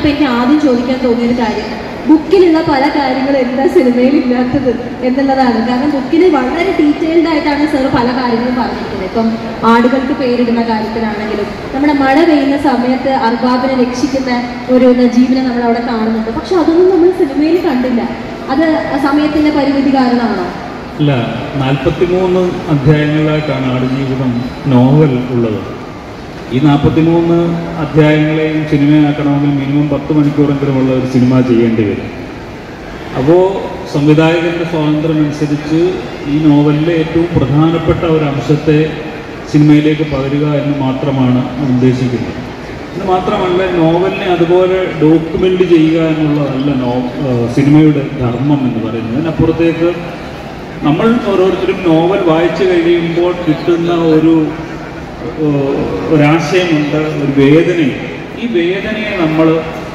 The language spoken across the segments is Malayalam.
കണ്ടപ്പോൾ എനിക്ക് ആദ്യം ചോദിക്കാൻ തോന്നിയൊരു കാര്യം ബുക്കിലുള്ള പല കാര്യങ്ങളും എന്താ സിനിമയിൽ ഇല്ലാത്തത് എന്നുള്ളതാണ് കാരണം ബുക്കിൽ വളരെ ഡീറ്റെയിൽഡ് ആയിട്ടാണ് സാർ പല കാര്യങ്ങളും പറഞ്ഞിരിക്കുന്നത് ഇപ്പം ആടുകൾക്ക് പേരിടുന്ന കാര്യത്തിലാണെങ്കിലും നമ്മുടെ മഴ പെയ്യുന്ന സമയത്ത് അർബാബിനെ രക്ഷിക്കുന്ന ഒരു നജീബിനെ നമ്മൾ അവിടെ കാണുന്നുണ്ട് പക്ഷെ അതൊന്നും നമ്മൾ സിനിമയിൽ കണ്ടില്ല അത് സമയത്തിന്റെ പരിമിതി കാരണമാണോ അല്ല നാൽപ്പത്തിമൂന്ന് അധ്യായങ്ങളിലായിട്ടാണ് ആടുജീവിതം നോവൽ ഉള്ളത് ഈ നാൽപ്പത്തിമൂന്ന് അധ്യായങ്ങളെയും സിനിമയാക്കണമെങ്കിൽ മിനിമം പത്ത് മണിക്കൂറെങ്കിലുമുള്ള ഒരു സിനിമ ചെയ്യേണ്ടി വരും അപ്പോൾ സംവിധായകൻ്റെ സ്വാതന്ത്ര്യം അനുസരിച്ച് ഈ നോവലിലെ ഏറ്റവും പ്രധാനപ്പെട്ട ഒരു അംശത്തെ സിനിമയിലേക്ക് പകരുക എന്ന് മാത്രമാണ് ഉദ്ദേശിക്കുന്നത് ഇത് മാത്രമല്ല നോവലിനെ അതുപോലെ ഡോക്യുമെൻ്റ് ചെയ്യുക എന്നുള്ളതല്ല നോ ഏഹ് സിനിമയുടെ ധർമ്മം എന്ന് പറയുന്നത് അതിനപ്പുറത്തേക്ക് നമ്മൾ ഓരോരുത്തരും നോവൽ വായിച്ചു കഴിയുമ്പോൾ കിട്ടുന്ന ഒരു ഏഹ് ഒരാശയമുണ്ട് ഒരു വേദനയുണ്ട് ഈ വേദനയെ നമ്മൾ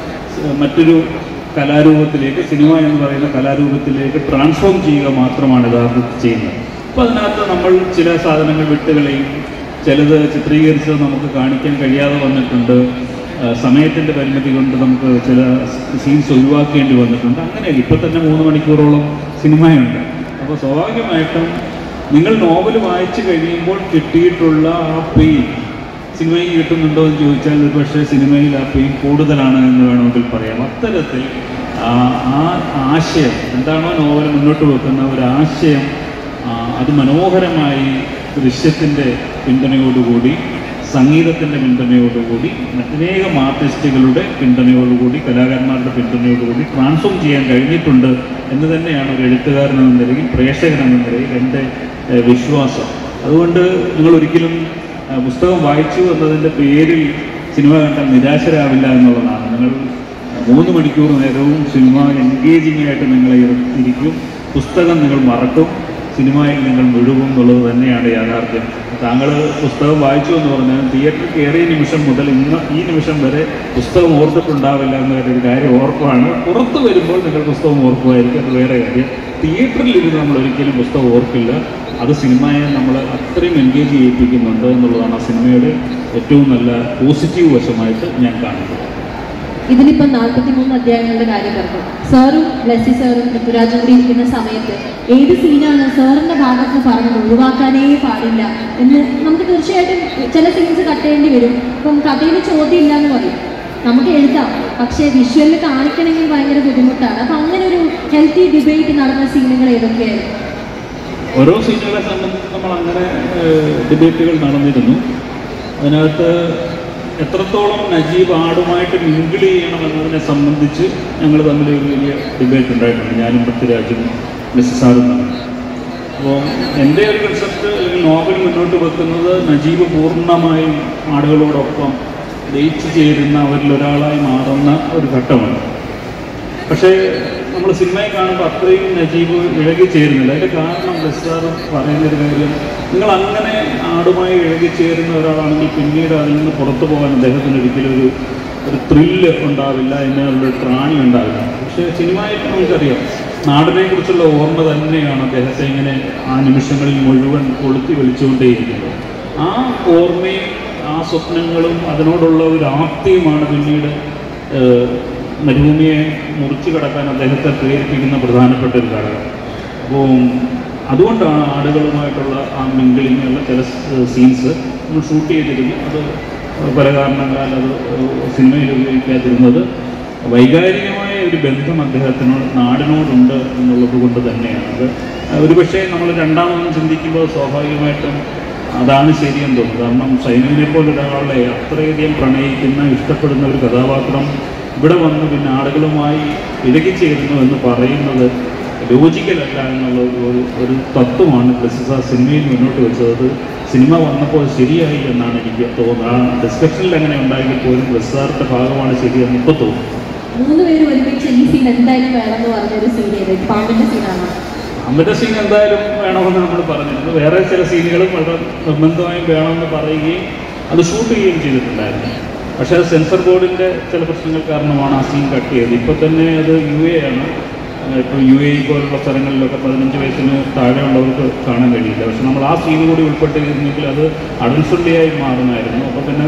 മറ്റൊരു കലാരൂപത്തിലേക്ക് സിനിമ എന്ന് പറയുന്ന കലാരൂപത്തിലേക്ക് ട്രാൻസ്ഫോം ചെയ്യുക മാത്രമാണ് യഥാർത്ഥത്തിൽ ചെയ്യുന്നത് അപ്പോൾ അതിനകത്ത് നമ്മൾ ചില സാധനങ്ങൾ വിട്ടുകളയും ചിലത് ചിത്രീകരിച്ച് നമുക്ക് കാണിക്കാൻ കഴിയാതെ വന്നിട്ടുണ്ട് ആ, സമയത്തിൻ്റെ പരിമിതി കൊണ്ട് നമുക്ക് ചില സീൻസ് ഒഴിവാക്കേണ്ടി വന്നിട്ടുണ്ട് അങ്ങനെയല്ല ഇപ്പോൾ തന്നെ മൂന്ന് മണിക്കൂറോളം സിനിമയുണ്ട് അപ്പോൾ സ്വാഭാവികമായിട്ടും നിങ്ങൾ നോവൽ വായിച്ചു കഴിയുമ്പോൾ കിട്ടിയിട്ടുള്ള ആ പെയിൻ സിനിമയിൽ കിട്ടുന്നുണ്ടോ എന്ന് ചോദിച്ചാൽ ഒരു പക്ഷേ സിനിമയിൽ ആ പെയിൻ കൂടുതലാണ് എന്ന് വേണമെങ്കിൽ പറയാം അത്തരത്തിൽ ആ ആ ആശയം എന്താണോ നോവൽ മുന്നോട്ട് വെക്കുന്ന ഒരു ആശയം ആ, അത് മനോഹരമായി ദൃശ്യത്തിൻ്റെ പിന്തുണയോടുകൂടി സംഗീതത്തിൻ്റെ പിന്തുണയോടുകൂടി അനേകം ആർട്ടിസ്റ്റുകളുടെ പിന്തുണയോടുകൂടി കലാകാരന്മാരുടെ പിന്തുണയോടുകൂടി ട്രാൻസ്ഫോം ചെയ്യാൻ കഴിഞ്ഞിട്ടുണ്ട് എന്ന് തന്നെയാണ് ഒരു എഴുത്തുകാരൻ എന്ന നിലയിൽ പ്രേക്ഷകൻ എന്ന നിലയിൽ എൻ്റെ ഏഹ്, വിശ്വാസം അതുകൊണ്ട് നിങ്ങൾ ഒരിക്കലും ആ, പുസ്തകം വായിച്ചു എന്നതിൻ്റെ പേരിൽ സിനിമ കണ്ടാൽ നിരാശരാവില്ല എന്നുള്ളതാണ് നിങ്ങൾ മൂന്ന് മണിക്കൂർ നേരവും സിനിമ എൻഗേജിംഗ് ആയിട്ട് നിങ്ങളെ ഇരു- ഇരിക്കും പുസ്തകം നിങ്ങൾ മറക്കും സിനിമയിൽ നിങ്ങൾ മുഴുകും എന്നുള്ളത് തന്നെയാണ് യാഥാർത്ഥ്യം താങ്കൾ പുസ്തകം വായിച്ചു എന്ന് പറഞ്ഞാൽ തിയേറ്ററിൽ കയറിയ നിമിഷം മുതൽ ഇന്ന് ഈ നിമിഷം വരെ പുസ്തകം ഓർത്തിട്ടുണ്ടാവില്ല എന്നൊരു കാര്യം ഓർപ്പാണ് പുറത്ത് വരുമ്പോൾ നിങ്ങൾ പുസ്തകം ഓർക്കുമായിരിക്കും അത് വേറെ കാര്യം തിയേറ്ററിൽ ഇരുന്ന് നമ്മൾ ഒരിക്കലും പുസ്തകം ഓർക്കില്ല അത് സിനിമയെ നമ്മൾ അത്രയും എൻഗേജ് ചെയ്യിപ്പിക്കുന്നുണ്ട് എന്നുള്ളതാണ് ആ സിനിമയുടെ ഏറ്റവും നല്ല പോസിറ്റീവ് വശമായിട്ട് ഞാൻ കാണുന്നത് ഇതിലിപ്പം നാൽപ്പത്തി മൂന്ന് അധ്യായങ്ങളുടെ കാര്യം പറഞ്ഞു സാറും ബ്ലസ്സി സാറും പൃഥ്വിരാജും കൂടി ഇരിക്കുന്ന സമയത്ത് ഏത് സീനാണ് സാറിന്റെ ഭാഗത്ത് പറഞ്ഞത് ഒഴിവാക്കാനേ പാടില്ല എന്ന് നമുക്ക് തീർച്ചയായിട്ടും ചില സീൻസ് കട്ട് ചെയ്യേണ്ടി വരും ഇപ്പം കഥയിൽ ചോദ്യം ഇല്ല എന്ന് പറയും നമുക്ക് എഴുതാം പക്ഷേ വിഷ്വലിൽ കാണിക്കണമെങ്കിൽ ഭയങ്കര ബുദ്ധിമുട്ടാണ് അപ്പം അങ്ങനെ ഒരു ഹെൽത്തി ഡിബേറ്റ് നടന്ന സീനുകൾ ഏതൊക്കെയായിരുന്നു ഓരോ സീനുകളെ സംബന്ധിച്ച് നമ്മൾ അങ്ങനെ ഡിബേറ്റുകൾ നടന്നിരുന്നു അതിനകത്ത് എത്രത്തോളം നജീബ് ആടുമായിട്ട് മിങ്കിൾ ചെയ്യണം എന്നതിനെ സംബന്ധിച്ച് ഞങ്ങൾ തമ്മിൽ ഒരു വലിയ ഡിബേറ്റ് ഉണ്ടായിട്ടുണ്ട് ഞാനും പൃഥ്വിരാജും മിസ് സാറും തമ്മിൽ അപ്പോൾ എൻ്റെ ഒരു കൺസെപ്റ്റ് അല്ലെങ്കിൽ നോവൽ മുന്നോട്ട് വെക്കുന്നത് നജീബ് പൂർണ്ണമായും ആടുകളോടൊപ്പം ലയിച്ചു ചേരുന്ന അവരിൽ ഒരാളായി മാറുന്ന ഒരു ഘട്ടമാണ് പക്ഷേ നമ്മൾ സിനിമയിൽ കാണുമ്പോൾ അത്രയും നജീബ് ഇഴകി ചേരുന്നില്ല അതിൻ്റെ കാരണം ബസ്സാർ പറയുന്നൊരു കാര്യം നിങ്ങൾ അങ്ങനെ ആടുമായി ഇഴകി ചേരുന്ന ഒരാളാണെങ്കിൽ പിന്നീട് അതിൽ നിന്ന് പുറത്തു പോകാൻ അദ്ദേഹത്തിന് ഒരിക്കലും ഒരു ഒരു ത്രില്ല് ഉണ്ടാവില്ല അതിനുള്ളൊരു ത്രാണി ഉണ്ടാവില്ല പക്ഷേ സിനിമയിൽ നമുക്കറിയാം നാടിനെ കുറിച്ചുള്ള ഓർമ്മ തന്നെയാണ് അദ്ദേഹത്തെ ഇങ്ങനെ ആ നിമിഷങ്ങളിൽ മുഴുവൻ കൊളുത്തി വലിച്ചുകൊണ്ടേയിരിക്കുന്നത് ആ ഓർമ്മയും ആ സ്വപ്നങ്ങളും അതിനോടുള്ള ഒരു ആപ്തിയുമാണ് പിന്നീട് ഏഹ്, മരുഭൂമിയെ മുറിച്ചു കടക്കാൻ അദ്ദേഹത്തെ പ്രേരിപ്പിക്കുന്ന പ്രധാനപ്പെട്ട ഒരു ഘടകം അപ്പോൾ അതുകൊണ്ടാണ് ആടുകളുമായിട്ടുള്ള ആ മിങ്കിളിങ്ങുള്ള ചില സീൻസ് നമ്മൾ ഷൂട്ട് ചെയ്തിരുന്നു അത് പല കാരണങ്ങളാൽ അത് സിനിമയിൽ ഉപയോഗിക്കാതിരുന്നത് വൈകാരികമായ ഒരു ബന്ധം അദ്ദേഹത്തിനോട് നാടിനോടുണ്ട് എന്നുള്ളത് കൊണ്ട് തന്നെയാണ് അത് ഒരുപക്ഷെ നമ്മൾ രണ്ടാമതും ചിന്തിക്കുമ്പോൾ സ്വാഭാവികമായിട്ടും അതാണ് ശരിയെന്ന് തോന്നുന്നു കാരണം സൈനുവിനെ പോലെ ഒരാളെ അത്രയധികം പ്രണയിക്കുന്ന ഇഷ്ടപ്പെടുന്ന ഒരു കഥാപാത്രം ഇവിടെ വന്ന് പിന്നെ ആളുകളുമായി ഇഴകിച്ചേരുന്നു എന്ന് പറയുന്നത് ലോജിക്കലല്ല എന്നുള്ള ഒരു ഒരു- ഒരു തത്വമാണ് ബ്ലസ്സിസ് ആ സിനിമയിൽ മുന്നോട്ട് വെച്ചത് അത് സിനിമ വന്നപ്പോൾ ശരിയായി എന്നാണ് എനിക്ക് തോന്നുന്നത് ആ ഡിസ്കഷനിൽ അങ്ങനെ ഉണ്ടായെങ്കിൽ പോലും ബ്ലസ്സാറിൻ്റെ ഭാഗമാണ് ശരിയെന്ന് ഇപ്പോൾ തോന്നുന്നു മൂന്ന് പേര് ഒരുമിച്ച് ഈ സീൻ എന്തായാലും വേണമെന്ന് പറഞ്ഞൊരു സീൻ ഏത് പാമ്പിന്റെ സീനാണോ അമിത സീൻ എന്തായാലും വേണമെന്ന് നമ്മൾ പറഞ്ഞിരുന്നു വേറെ ചില സീനുകളും വളരെ നിർബന്ധമായും വേണമെന്ന് പറയുകയും അത് ഷൂട്ട് ചെയ്യുകയും ചെയ്തിട്ടുണ്ടായിരുന്നു പക്ഷേ അത് സെൻസർ ബോർഡിൻ്റെ ചില പ്രശ്നങ്ങൾ കാരണമാണ് ആ സീൻ കട്ട് ചെയ്തത് ഇപ്പോൾ തന്നെ അത് യു എ ആണ് ഇപ്പോൾ യു എ പോലുള്ള സ്ഥലങ്ങളിലൊക്കെ പതിനഞ്ച് വയസ്സിന് താഴെയുള്ളവർക്ക് കാണാൻ കഴിയില്ല പക്ഷെ നമ്മൾ ആ സീൻ കൂടി ഉൾപ്പെട്ടിരുന്നെങ്കിൽ അത് അഡൽഫുള്ളിയായി മാറുമായിരുന്നു അപ്പോൾ പിന്നെ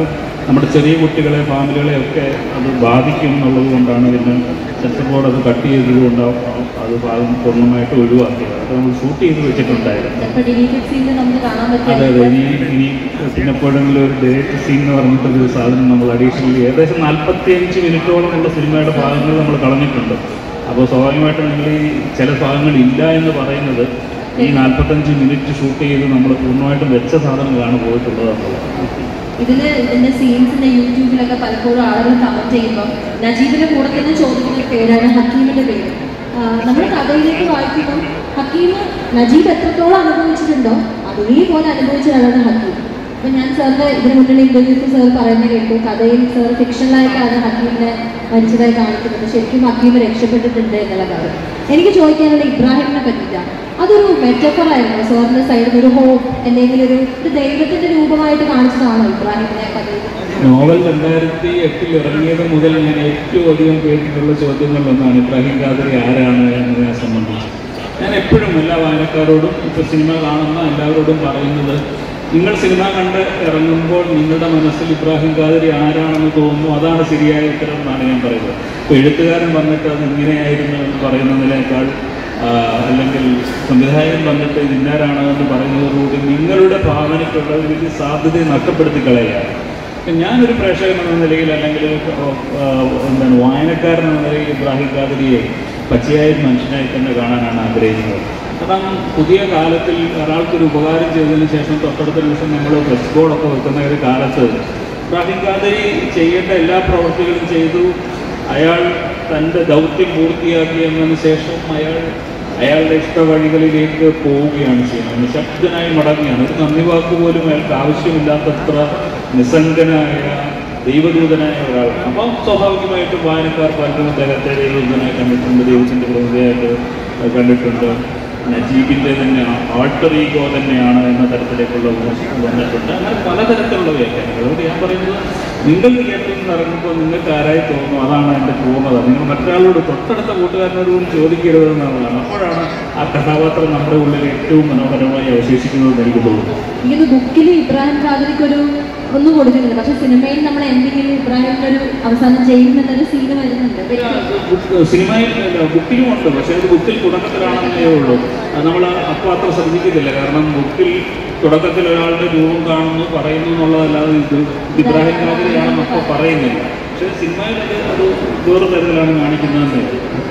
നമ്മുടെ ചെറിയ കുട്ടികളെ ഫാമിലികളെ ഒക്കെ അത് ബാധിക്കും എന്നുള്ളത് കൊണ്ടാണ് പിന്നെ സെൻസർ ബോർഡ് അത് കട്ട് ചെയ്തതുകൊണ്ട് അത് ഭാഗം പൂർണ്ണമായിട്ട് ഒഴിവാക്കിയത് അത് നമ്മൾ ഷൂട്ട് ചെയ്ത് വെച്ചിട്ടുണ്ടായിരുന്നു ചിലപ്പോൾ ഡിലീറ്റഡ് സീനിൽ നമുക്ക് കാണാൻ അതെ അതെ പറ്റിയ ഇനി ഇനി പിന്നെ എപ്പോഴെങ്കിലും ഒരു ഡയറക്റ്റ് സീൻ എന്ന് പറഞ്ഞിട്ടൊരു സാധനം നമ്മൾ അഡീഷണലി ഏകദേശം നാൽപ്പത്തിയഞ്ച് മിനിറ്റോളമുള്ള സിനിമയുടെ ഭാഗങ്ങൾ നമ്മൾ കളഞ്ഞിട്ടുണ്ട് അപ്പോൾ സ്വാഭാവികമായിട്ടും നിങ്ങൾ ഈ ചില ഭാഗങ്ങൾ ഇല്ല എന്ന് പറയുന്നത് ഈ നാൽപ്പത്തഞ്ച് മിനിറ്റ് ഷൂട്ട് ചെയ്ത് നമ്മൾ പൂർണ്ണമായിട്ടും വെച്ച സാധനങ്ങളാണ് പോയിട്ടുള്ളതെന്നുള്ളത് ഇതില് ഇതിന്റെ സീൻസിന്റെ യൂട്യൂബിലൊക്കെ പലപ്പോഴും ആളുകൾ കമന്റ് ചെയ്യുമ്പോൾ നജീബിന്റെ കൂടെ തന്നെ ചോദിക്കുന്ന ഒരു പേരാണ് ഹക്കീമിന്റെ പേര് നമ്മൾ കഥയിലേക്ക് വായിക്കുമ്പോൾ ഹക്കീം നജീബ് എത്രത്തോളം അനുഭവിച്ചിട്ടുണ്ടോ അതേപോലെ അനുഭവിച്ചതാണ് ഹക്കീം അപ്പൊ ഞാൻ സാറിന്റെ ഇതിന് മുന്നിൽ ഇന്റർവ്യൂസ് സാർ പറയുന്നത് കേട്ടു കഥയിൽ സാർ ഫിക്ഷണലായിട്ടാണ് ഹക്കീമിനെ മരിച്ചതായി കാണിക്കുന്നത് ശരിക്കും ഹക്കീം രക്ഷപ്പെട്ടിട്ടുണ്ട് എന്നുള്ള കാര്യം എനിക്ക് ചോദിക്കാനുള്ള ഇബ്രാഹിമിനെ പറ്റിയിട്ടാണ് അതൊരു മെറ്റഫർ ആയിരുന്നു സാറിന്റെ സൈഡിൽ ഒരു ഹോപ്പ് എന്തെങ്കിലും ഒരു ഒരു ദൈവത്തിന്റെ രൂപമായിട്ട് കാണിച്ചതാണോ ഇബ്രാഹിമിനെ കഥയിൽ നോവൽ രണ്ടായിരത്തി എട്ടിൽ ഇറങ്ങിയത് മുതൽ ഞാൻ ഏറ്റവും അധികം കേട്ടിട്ടുള്ള ചോദ്യങ്ങളിലൊന്നാണ് ഇബ്രാഹിം ഖാദറി ആരാണ് എന്നതിനെ സംബന്ധിച്ച് ഞാൻ എപ്പോഴും എല്ലാ വായനക്കാരോടും ഇപ്പോൾ സിനിമ കാണുന്ന എല്ലാവരോടും പറയുന്നത് നിങ്ങൾ സിനിമ കണ്ട് ഇറങ്ങുമ്പോൾ നിങ്ങളുടെ മനസ്സിൽ ഇബ്രാഹിം ഖാദരി ആരാണെന്ന് തോന്നുന്നു അതാണ് ശരിയായ ഉത്തരം എന്നാണ് ഞാൻ പറയുന്നത് ഇപ്പോൾ എഴുത്തുകാരൻ വന്നിട്ട് അത് ഇങ്ങനെയായിരുന്നു എന്ന് പറയുന്നതിനേക്കാൾ ആ, അല്ലെങ്കിൽ സംവിധായകൻ വന്നിട്ട് ഇത് ഇന്നാരാണ് എന്ന് പറയുന്നതോടുകൂടി നിങ്ങളുടെ ഭാവനയ്ക്കുള്ള ഒരു വലിയ സാധ്യതയെ നഷ്ടപ്പെടുത്തി കളയുകയാണ് ഇപ്പം ഞാനൊരു പ്രേക്ഷകൻ എന്ന നിലയിൽ അല്ലെങ്കിൽ ആ, എന്താണ് വായനക്കാരൻ എന്ന നിലയിൽ ഇബ്രാഹിം ഖാദരിയെ പച്ചയായ ഒരു മനുഷ്യനായി തന്നെ കാണാനാണ് ആഗ്രഹിക്കുന്നത് കാരണം പുതിയ കാലത്തിൽ ഒരാൾക്കൊരു ഉപകാരം ചെയ്തതിന് ശേഷം തൊട്ടടുത്ത നിമിഷം നമ്മൾ ഫ്ലെക്സ് ബോർഡൊക്കെ വെക്കുന്ന ഒരു കാലത്ത് ഇബ്രാഹിം ഖാദരി ചെയ്യേണ്ട എല്ലാ പ്രവൃത്തികളും ചെയ്തു അയാൾ തൻ്റെ ദൗത്യം പൂർത്തിയാക്കി എന്നതിന് ശേഷം അയാൾ അയാളുടെ ഇഷ്ടവഴികളിലേക്ക് പോവുകയാണ് ചെയ്യുന്നത് നിശബ്ദനായി മടങ്ങുകയാണ് ഒരു നന്ദി വാക്ക് പോലും അയാൾക്ക് ആവശ്യമില്ലാത്തത്ര നിസ്സംഗനായ ദൈവദൂതനായ ഒരാളാണ് അപ്പം സ്വാഭാവികമായിട്ടും വായനക്കാർ പലരും അദ്ദേഹത്തെ ദൈവദൂതനായി കണ്ടിട്ടുണ്ട് ദൈവത്തിൻ്റെ പ്രതിനിധിയായിട്ട് കണ്ടിട്ടുണ്ട് നജീബിൻ്റെ തന്നെ ആൾട്ടർ ഈഗോ തന്നെയാണ് എന്ന തരത്തിലേക്കുള്ള വിമർശനം വന്നിട്ടുണ്ട് അങ്ങനെ പലതരത്തിലുള്ള വ്യാഖ്യാനങ്ങൾ അതുകൊണ്ട് ഞാൻ പറയുന്നത് നിങ്ങൾ തിയേറ്ററിൽ നിന്ന് ഇറങ്ങുമ്പോൾ നിങ്ങൾക്ക് ആരായി തോന്നുന്നു അതാണ് എൻ്റെ പൂർണ്ണത നിങ്ങൾ മറ്റൊരാളോട് തൊട്ടടുത്ത കൂട്ടുകാരനോട് പോലും ചോദിക്കരുത് എന്നുള്ളതാണ് അപ്പോഴാണ് ആ കഥാപാത്രം നമ്മുടെ ഉള്ളിൽ ഏറ്റവും മനോഹരമായി അവശേഷിക്കുന്നതെന്ന് എനിക്ക് തോന്നുന്നു ഇങ്ങനെ ബുക്കിൽ ഇബ്രാഹിം ഖാദറിക്ക് ഒരു ഒന്നും കൊടുക്കുന്നില്ല പക്ഷെ സിനിമയിൽ നമ്മൾ എന്തെങ്കിലും ഇബ്രാഹിമിന്റെ ഒരു അവസാനം ചെയ്യുന്നുള്ളൊരു സീന് വരുന്നുണ്ട് അപ്പൊ എനിക്ക് ബുക്ക് സിനിമയിൽ അല്ല, ബുക്കിലും ഉണ്ട് പക്ഷേ അത് ബുക്കിൽ തുടക്കത്തിലാണെന്നേ ഉള്ളൂ അത് നമ്മൾ അപ്പോൾ അത്ര ശ്രദ്ധിക്കത്തില്ല കാരണം ബുക്കിൽ തുടക്കത്തിൽ ഒരാളുടെ രൂപം കാണുന്നു പറയുന്നു എന്നുള്ളതല്ലാതെ ഇത് ഇബ്രാഹിം ഖാദിരിയാണെന്ന് അപ്പോൾ പറയുന്നില്ല പക്ഷേ സിനിമയിൽ അത് അത് വേറെ തരത്തിലാണ് കാണിക്കുന്നതെന്നേ ഉള്ളൂ